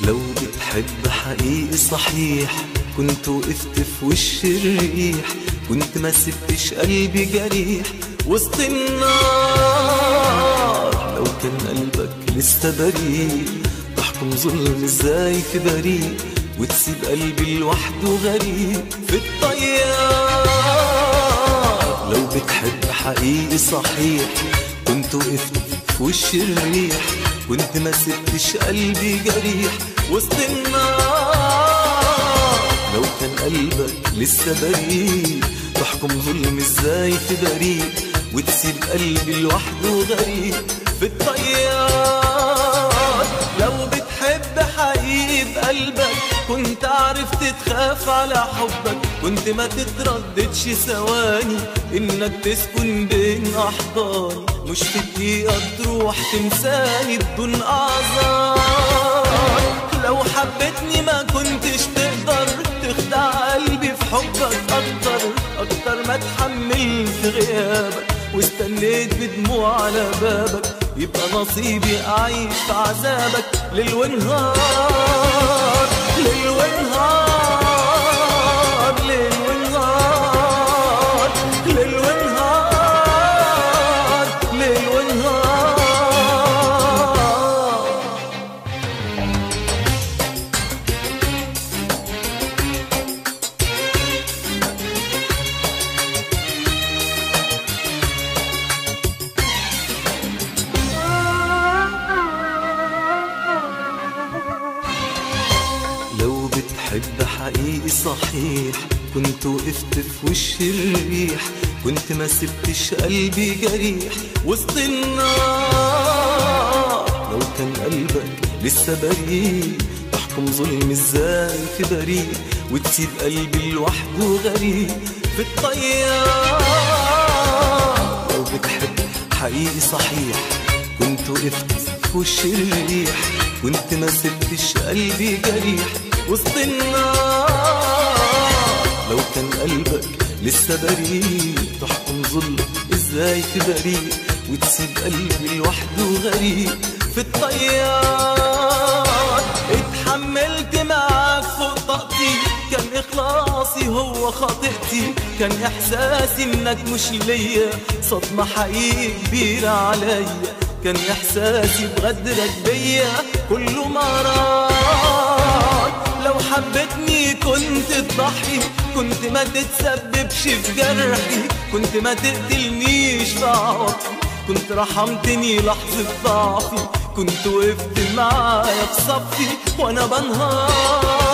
لو بتحب حقيقي صحيح كنت وقفت في وش الريح كنت ما سبتش قلبي جريح وسط النار لو كان قلبك لسه بريء تحكم ظلم ازاي في بريء وتسيب قلبي لوحده غريب في الطيار لو بتحب حقيقي صحيح كنت وقفت في وش الريح كنت ما سبتش قلبي جريح وسط النار لو كان قلبك لسه بريء تحكم ظلم ازاي في بريء وتسيب قلبي لوحده غريب في الطيار لو بتحب حقيقي بقلبك كنت عرفت تخاف على حبك كنت ما تترددش ثواني انك تسكن بين احضاني مش في دقيقة تروح تنساني بدون اعذار لو حبيتني ما كنتش تقدر تخدع قلبي في حبك اكتر اكتر ما اتحملت غيابك واستنيت بدموع على بابك يبقى نصيبي اعيش في عذابك ليل ونهار ليل ونهار ليل ونهار ليل ونهار ليل ونهار لو بتحب حقيقي صحيح كنت وقفت في وش الريح كنت ما سبتش قلبي جريح وسط النار لو كان قلبك لسه بريء تحكم ظلم ازاي في بريء وتسيب قلبي لوحده غريب في الطيار لو بتحب حقيقي صحيح كنت وقفت في وش الريح كنت ما سبتش قلبي جريح وسط النار لو كان قلبك لسه بريء تحكم ظلم ازاي في بريء وتسيب قلبي لوحده غريب في الطيار اتحملت معاك فوق طاقتي كان اخلاصي هو خاطئتي كان احساسي انك مش ليا صدمة حقيقي كبيرة عليا كان احساسي بغدرك بيا كله مرار لو حبيتني كنت تضحي كنت ما تتسببش في جرحي كنت ما تقتلنيش في عواطفي كنت رحمتني لحظة ضعفي كنت وقفت معايا في صفي وانا بنهار